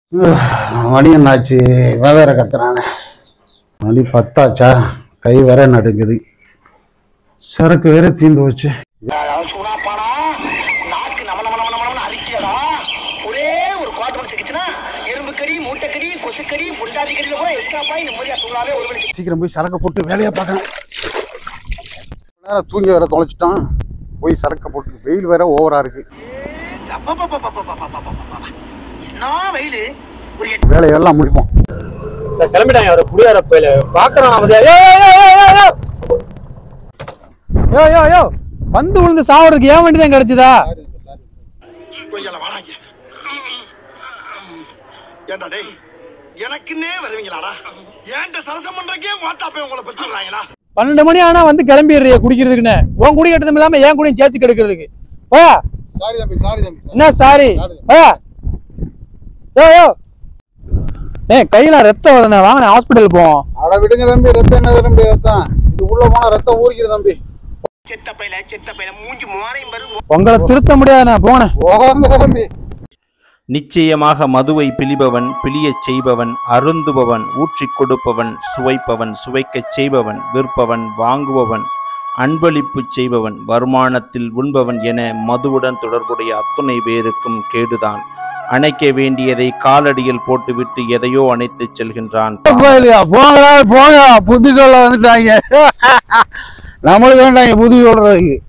மணி என்னாச்சு இவன் வேற கத்துறானே மணி பத்தாச்சா கை வேற நடுங்குது சரக்கு வேற தீந்து வச்சு சூடாப்பானா நாக்கு நம நம நம நம அரிக்கியடா ஒரே ஒரு குவாட்டு மணி சிக்கிச்சுன்னா எறும்பு கடி மூட்டைக்கடி கொசுக்கடி பொண்டாதி கடியில கூட எஸ்காப் ஆகி நிம்மதியா தூங்காவே ஒரு மணி சீக்கிரம் போய் சரக்கு போட்டு வேலையை பார்க்கணும் நேரம் தூங்கி வேற தொலைச்சிட்டான் போய் சரக்கு போட்டு வெயில் வேற ஓவரா இருக்கு என்ன வெயிலு ஒரு எட்டு வேலையெல்லாம் முடிப்போம் இந்த கிளம்பிட்டாங்க அவரை குடியார போயில பாக்குறான் அவன் யோ யோ யோ யோ யோ யோ வந்து விழுந்து சாவறதுக்கு ஏன் வண்டி தான் கிடைச்சதா கொஞ்சம் வாடாங்க ஏண்டா டேய் எனக்குன்னே வருவீங்களாடா ஏன்ட்ட சரசம் பண்றக்கே வாட்டாப்பே உங்களை பெற்றுறாங்களா பன்னெண்டு மணி ஆனா வந்து கிளம்பிடுறிய குடிக்கிறதுக்குன்னு உன் குடி கட்டதும் இல்லாம ஏன் குடியும் சேர்த்து கெடுக்கிறதுக்கு ஓ சாரி தம்பி சாரி தம்பி என்ன சாரி ஓ யோ யோ ஏய் கையில ரத்தம் வருதுண்ணே வாங்க ஹாஸ்பிட்டல் போவோம் அட விடுங்க தம்பி ரத்தம் என்ன தம்பி ரத்தம் இது உள்ள போனா ரத்தம் ஊறிக்குது தம்பி செத்த பையில செத்த பையில மூஞ்சி மோரையும் பாரு உங்களை திருத்த முடியாதுண்ணே போனேன் ஓங்க தம்பி நிச்சயமாக மதுவை பிழிபவன் பிழியச் செய்பவன் அருந்துபவன் ஊற்றிக் கொடுப்பவன் சுவைப்பவன் சுவைக்கச் செய்பவன் விற்பவன் வாங்குபவன் அன்பளிப்பு செய்பவன் வருமானத்தில் உண்பவன் என மதுவுடன் தொடர்புடைய அத்துணை பேருக்கும் கேடுதான் அணைக்க வேண்டியதை காலடியில் போட்டுவிட்டு எதையோ அணைத்துச் செல்கின்றான் போயிலையா போங்கடா போங்க புத்தி சொல்ல வந்துட்டாங்க நம்மளுக்கு வேண்டாங்க புத்தி சொல்றதுக்கு